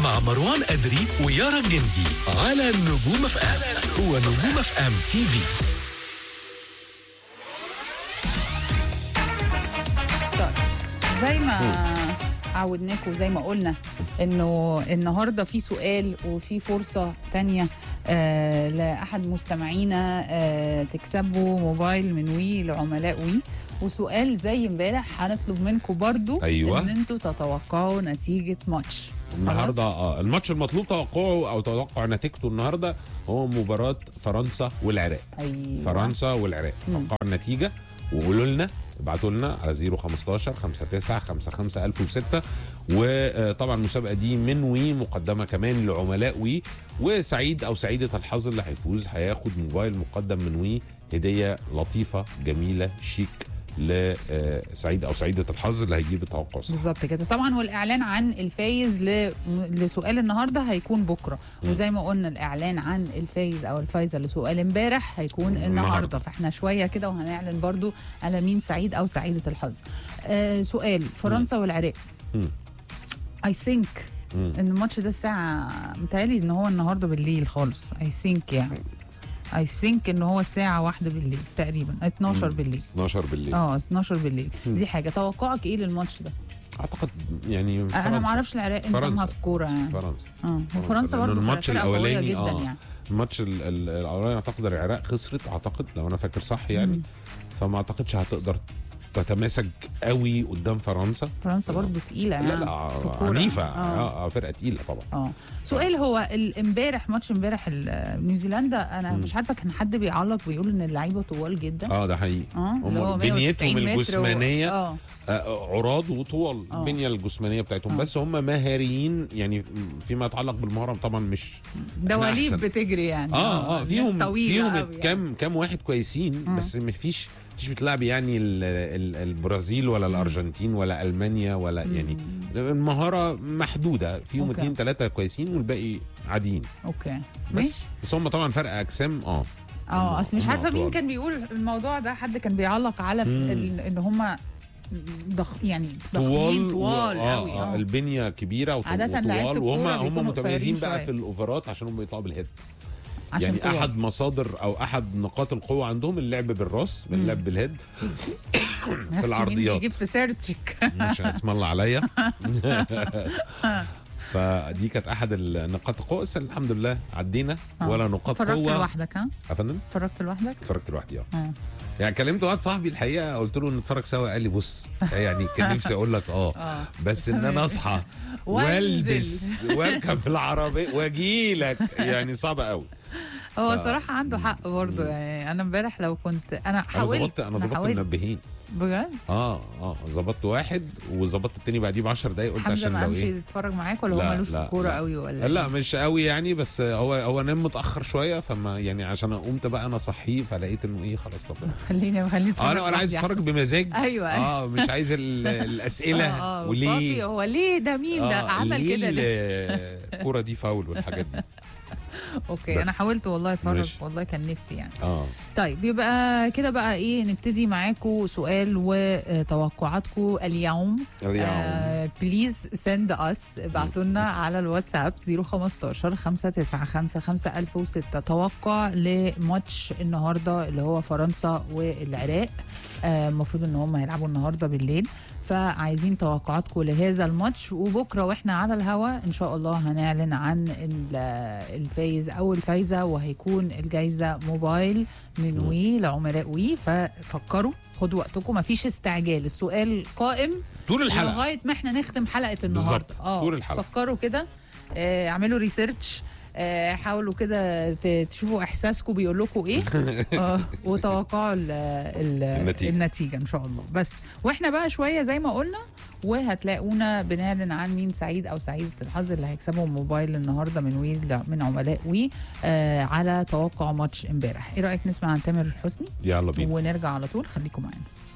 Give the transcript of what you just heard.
مع مروان أدري ويارا الجندي على نجوم اف ام هو نجوم اف ام تي في طيب زي ما عودناكم زي ما قلنا انه النهارده في سؤال وفي فرصه تانية آه لاحد مستمعينا آه تكسبوا موبايل من وي لعملاء وي وسؤال زي امبارح هنطلب منكم برضو أيوة. ان انتوا تتوقعوا نتيجه ماتش النهارده اه الماتش المطلوب توقعه او توقع نتيجته النهارده هو مباراه فرنسا والعراق ايوه فرنسا والعراق توقعوا النتيجه وقولوا لنا ابعتوا لنا على 015 59 55 1006 وطبعا المسابقه دي من وي مقدمه كمان لعملاء وي وسعيد او سعيده الحظ اللي هيفوز هياخد موبايل مقدم من وي هديه لطيفه جميله شيك لسعيد او سعيده الحظ اللي هيجيب التوقع صح بالظبط كده طبعا والاعلان عن الفايز ل... لسؤال النهارده هيكون بكره وزي ما قلنا الاعلان عن الفايز او الفايزه لسؤال امبارح هيكون النهارده النهاردة. فاحنا شويه كده وهنعلن برضو على مين سعيد او سعيده الحظ آه سؤال فرنسا والعراق مم. اي ثينك مم. ان الماتش ده الساعه متهيألي ان هو النهارده بالليل خالص اي ثينك يعني اي ثينك ان هو الساعه واحدة بالليل تقريبا 12 بالليل 12 بالليل اه 12 بالليل مم. دي حاجه توقعك ايه للماتش ده اعتقد يعني انا فرنسا. ما اعرفش العراق نظامها فرنسا. في الكوره يعني فرنسا اه وفرنسا لأن برضه الماتش فرقة قوية الأولاني، جدا آه. يعني الماتش ال- ال- الاولاني اعتقد العراق خسرت اعتقد لو انا فاكر صح يعني مم. فما اعتقدش هتقدر تتماسك قوي قدام فرنسا فرنسا برضه تقيله لا يعني لا في الكورة. عنيفه اه آه. آه فرقه تقيله طبعا اه سؤال هو ال- امبارح ماتش امبارح ال- نيوزيلندا انا مم. مش عارفه كان حد بيعلق ويقول ان اللعيبه طوال جدا اه ده حقيقي اه هم اللي هو 190 بنيتهم متر و- الجسمانيه اه آه، عراض وطوال آه. البنيه الجسمانيه بتاعتهم آه. بس هم مهاريين يعني فيما يتعلق بالمهاره طبعا مش دواليب أحسن. بتجري يعني اه اه الناس فيهم طويلة فيهم قوي يعني. كام كام واحد كويسين مم. بس ما فيش مش بتلعب يعني ال ال البرازيل ولا الارجنتين ولا المانيا ولا يعني المهاره محدوده فيهم أوكي. اتنين تلاته كويسين والباقي عاديين اوكي بس ماشي بس هم طبعا فرق اجسام اه اه اصل مش هم عارفه مين أطوال. كان بيقول الموضوع ده حد كان بيعلق على مم. ال- ان هم ضخ يعني طوال ضخمين و- طوال آه قوي آه اه البنيه كبيره وط- عادة لعيبة وطوال الكورة وهم هم بيكونوا متميزين قصيرين بقى شوية. في الاوفرات عشان هم بيطلعوا بالهيد عشان يعني طوال. احد مصادر او احد نقاط القوه عندهم اللعب بالراس باللعب بالهيد نفسي مين العرضيات. بيجيب في سيرتشك مش اسم الله عليا فدي كانت احد النقاط القوه بس الحمد لله عدينا آه. ولا نقاط اتفرجت قوه لوحدك ها يا فندم اتفرجت لوحدك اتفرجت لوحدي اه اه يعني كلمت واحد صاحبي الحقيقه قلت له نتفرج سوا قال لي بص يعني كان نفسي اقول لك اه اه بس ان انا اصحى والبس واركب العربيه واجي لك يعني صعبه قوي هو ف- صراحة عنده حق برضه يعني أنا امبارح لو كنت أنا انا حاولت ظبطت انا ظبطت حاولت منبهين بجد اه اه ظبطت واحد وظبطت التاني بعديه ب 10 دقايق قلت حمزة عشان ما لو قامش ايه يتفرج معاك ولا هو لا، ملوش في لا، الكورة لا. قوي ولا لا إيه؟ مش قوي يعني بس هو هو نام متاخر شويه فما يعني عشان قمت بقى انا صحيه فلقيت انه ايه خلاص طب خليني خليني اتفرج اه انا انا عايز لوحدي اتفرج بمزاج أيوة، أيوة. اه مش عايز ال- الاسئله اه اه وليه بابي هو ليه ده مين ده آه، عمل ليه كده ليه؟ ال- الكوره دي فاول والحاجات دي اوكي بس. انا حاولت والله اتفرج ماشي. والله كان نفسي يعني اه طيب يبقى كده بقى ايه نبتدي معاكم سؤال وتوقعاتكم اليوم اليوم. بليز سند اس ابعتوا لنا على الواتساب 015 5955 1006 توقع لماتش النهارده اللي هو فرنسا والعراق آه، المفروض ان هم هيلعبوا النهارده بالليل فعايزين توقعاتكم لهذا الماتش وبكره واحنا على الهوا ان شاء الله هنعلن عن ال- الفايز او الفايزه وهيكون الجايزه موبايل من مم. وي لعملاء وي ففكروا خدوا وقتكم مفيش استعجال السؤال قائم طول الحلقه لغايه ما احنا نختم حلقه النهارده بالظبط، طول الحلقة. فكروا كده آه، اعملوا ريسيرش آه، حاولوا كده ت- تشوفوا احساسكم بيقول لكم ايه آه، وتوقعوا ال ال النتيجة. النتيجه ان شاء الله بس واحنا بقى شويه زي ما قلنا وهتلاقونا بنعلن عن مين سعيد او سعيده الحظ اللي هيكسبوا موبايل النهارده من وي من عملاء وي آه على توقع ماتش امبارح ايه رايك نسمع عن تامر حسني يلا بينا ونرجع على طول خليكم معانا